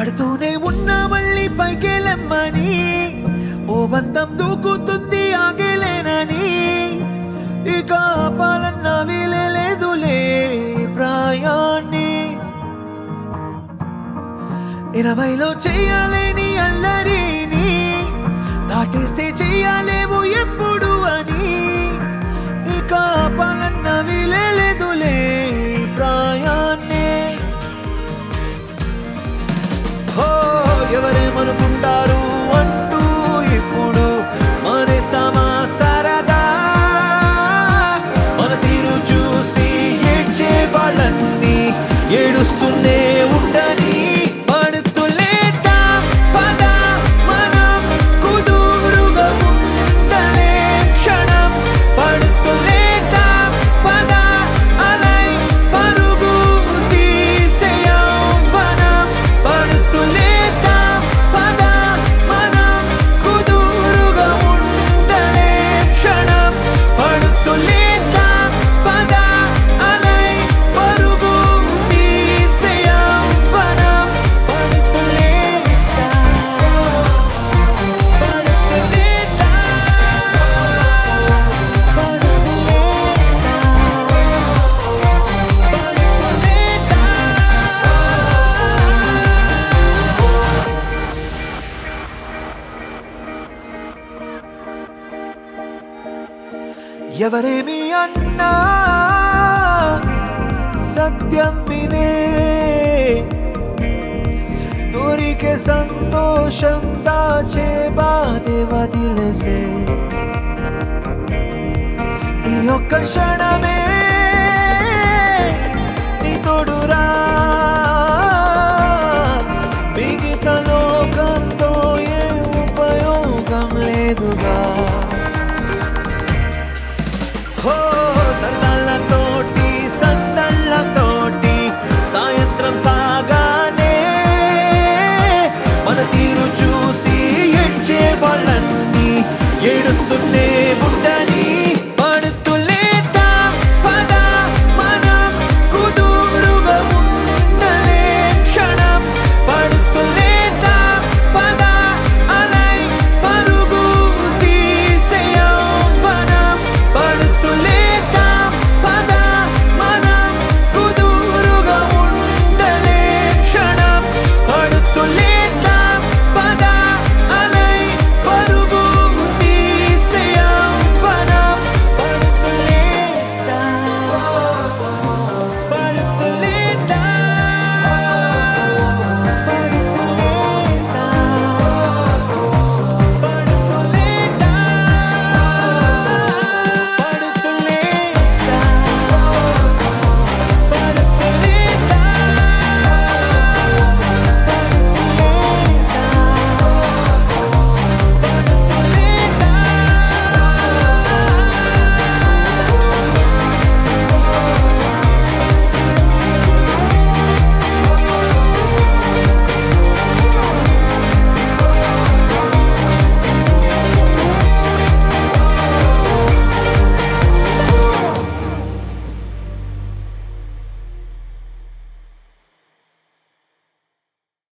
పడుతూనే ఉన్న మళ్ళీ పైకెళ్ళమ్మని ఓ బంధం దూకుతుంది ఆగలేనని ఇక ఆపాలన్న వీలే లేదులే ప్రాయాన్ని ఇరవైలో చెయ్యాలేని అల్లరిని దాటేస్తే చెయ్యాలేమో ఎప్పుడు అని ఇక ఆపాలన్న వీలే లేదులే ప్రాయాన్ని హో ఎవరేమనుకుంటారు అంటూ ఇప్పుడు మానేస్తామా సరదా మన తీరు చూసి ఏడ్చే వాళ్ళన్నీ ఏడుస్తూనే ఉండని పడుతులేట పద మనం కుదురుగా ఉండలే క్షణం పడుతులేట పద అలై పరుగు తీసేయవ్వనం పడుతులేట పద మనం కుదురుగా ఉండలే క్షణం పడుతులేట పద అలై పరుగు తీసేయవ్వనం పడుతులేట పడుతులేట ఎవరేమి అన్నా సత్యం ఇదే దొరికే సంతోషం దాచే బాధే వదిలేసే ఈ ఒక్క క్షణమే